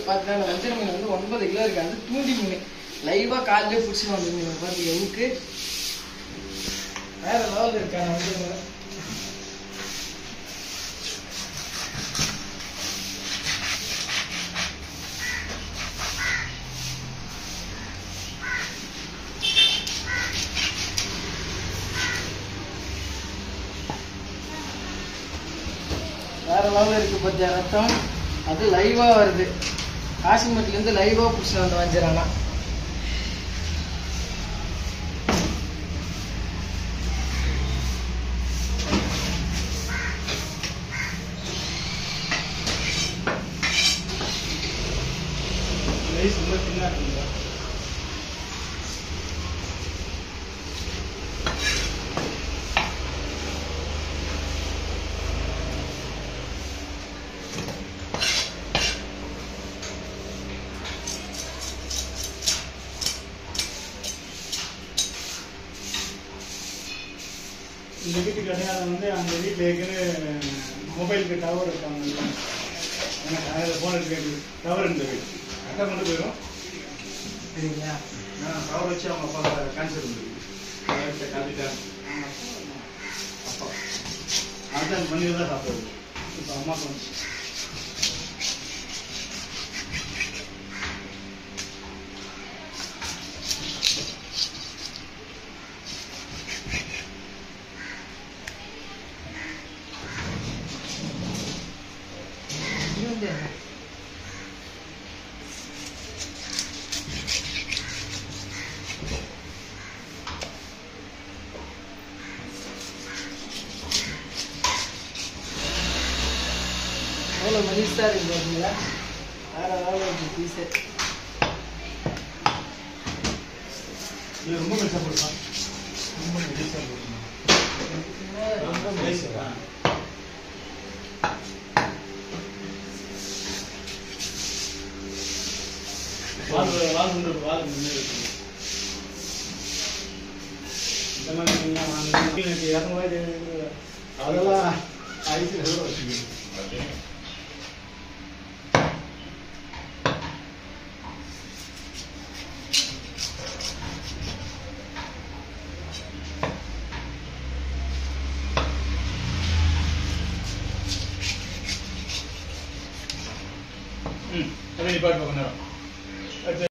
பார்த்தீங்கன்னா அந்த வஞ்சர மீன் வந்து ஒன்பது கிலோ இருக்கு அது தூண்டி மீன் லைவா காலையிலே பிடிச்சிட்டு வந்த மீன் பார்த்து எவுக்கு வேற லெவலில் இருக்காங்க வஞ்சர மீன் வேற லெவலில் இருக்கு பார்த்தியா ரத்தம் அது லைவா வருது காசிமட்டிலேருந்து லைவா பிடிச்சிட்டு வந்து வஞ்சிரானா ரைஸ் ரொம்ப சின்ன இருக்குங்களா இந்த வீட்டுக்கு அடையாளம் வந்து அந்த வீட்டில் ஏற்கனவே மொபைலுக்கு டவர் இருக்காங்க எனக்கு அதில் ஃபோன் இருக்கு டவர் இந்த வீடு கரெக்டாக கொண்டு போயிடும் சரிங்களா நான் டவர் வச்சு அவங்க அப்பா கேன்சர் இருந்தது காட்டிட்டேன் அப்பா அதுதான் பன்னீர் தான் சாப்பிடுறது இப்போ அம்மாக்கு வந்து இது வந்து என்ன? எவ்வளோ மெலிசா இருக்கு பார்த்தீங்களா வேற லெவலில் இருக்கு பீஸு இது ரொம்ப பெருசாக கொடுப்பான் ரொம்ப மெலிசாக கொடுப்பான் ரொம்ப மெலிசா வால் வால் உண்டு வால் முன்னே இருக்கு இந்த மாதிரி மீன்லாம் வாங்கி எனக்கு இரநூறுவாய்க்கு அதெல்லாம் ஐசி எவ்வளோ வச்சுக்கணும் ம் அப்படியே நிப்பாட்டு கொஞ்ச நேரம்